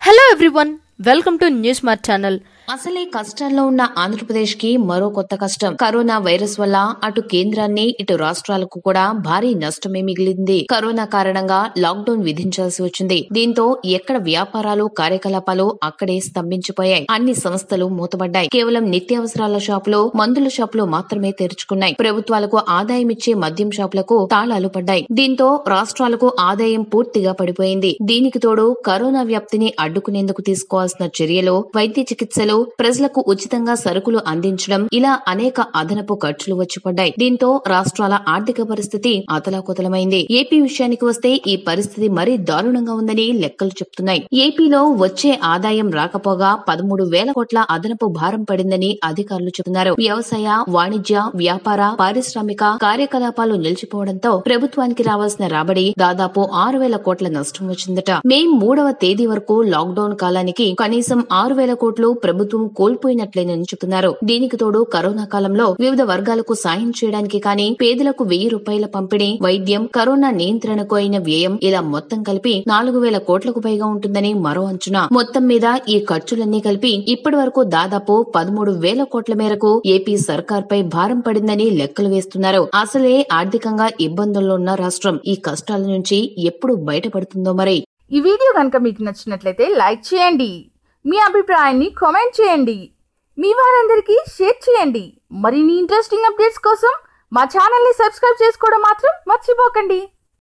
hello everyone welcome to news mart channel అసలే కష్టాల్లో ఉన్న ఆంధ్రప్రదేశ్ కి మరో కొత్త కష్టం కరోనా వైరస్ వల్ల అటు కేంద్రాన్ని ఇటు రాష్ట్రాలకు కూడా భారీ నష్టమే మిగిలింది కరోనా కారణంగా లాక్డౌన్ విధించాల్సి వచ్చింది దీంతో ఎక్కడ వ్యాపారాలు కార్యకలాపాలు అక్కడే స్తంభించిపోయాయి అన్ని సంస్థలు మూతపడ్డాయి కేవలం నిత్యావసరాల షాపులు మందుల షాపులు మాత్రమే తెరుచుకున్నాయి ప్రభుత్వాలకు ఆదాయం ఇచ్చే మద్యం షాపులకు తాళాలు పడ్డాయి దీంతో రాష్ట్రాలకు ఆదాయం పూర్తిగా పడిపోయింది దీనికి తోడు కరోనా వ్యాప్తిని అడ్డుకునేందుకు తీసుకోవాల్సిన చర్యలు వైద్య చికిత్సలు ప్రజలకు ఉచితంగా సరుకులు అందించడం ఇలా అనేక అదనపు ఖర్చులు వచ్చి పడ్డాయి దీంతో రాష్ట్రాల ఆర్థిక పరిస్థితి అతలాకుతలమైంది ఏపీ విషయానికి వస్తే ఈ పరిస్థితి మరీ దారుణంగా ఉందని లెక్కలు చెప్తున్నాయి ఏపీలో వచ్చే ఆదాయం రాకపోగా పదమూడు వేల కోట్ల అదనపు భారం పడిందని అధికారులు చెబుతున్నారు వ్యవసాయ వాణిజ్య వ్యాపార పారిశ్రామిక కార్యకలాపాలు నిలిచిపోవడంతో ప్రభుత్వానికి రావాల్సిన రాబడి దాదాపు ఆరు వేల కోట్ల నష్టం వచ్చిందట మే మూడవ తేదీ వరకు లాక్డౌన్ కాలానికి కనీసం ఆరు వేల కోట్లు ప్రభుత్వం కోల్పోయినట్లేనని చెబుతున్నారు దీనికి తోడు కరోనా కాలంలో వివిధ వర్గాలకు సాయం చేయడానికి కానీ పేదలకు వెయ్యి రూపాయల పంపిణీ వైద్యం కరోనా నియంత్రణకు అయిన వ్యయం ఇలా మొత్తం కలిపి నాలుగు వేల కోట్లకు పైగా ఉంటుందని మరో అంచనా మొత్తం మీద ఈ ఖర్చులన్నీ కలిపి ఇప్పటి వరకు దాదాపు పదమూడు వేల కోట్ల మేరకు ఏపీ సర్కార్పై భారం పడిందని లెక్కలు వేస్తున్నారు అసలే ఆర్థికంగా ఇబ్బందుల్లో ఉన్న రాష్ట్రం ఈ కష్టాల నుంచి ఎప్పుడు బయటపడుతుందో మరి ఈ వీడియో కనుక మీకు నచ్చినట్లయితే లైక్ చేయండి మీ అభిప్రాయాన్ని కామెంట్ చేయండి మీ వారందరికీ షేర్ చేయండి మరిన్ని ఇంట్రెస్టింగ్ అప్డేట్స్ కోసం మా ఛానల్ని సబ్స్క్రైబ్ చేసుకోవడం మాత్రం మర్చిపోకండి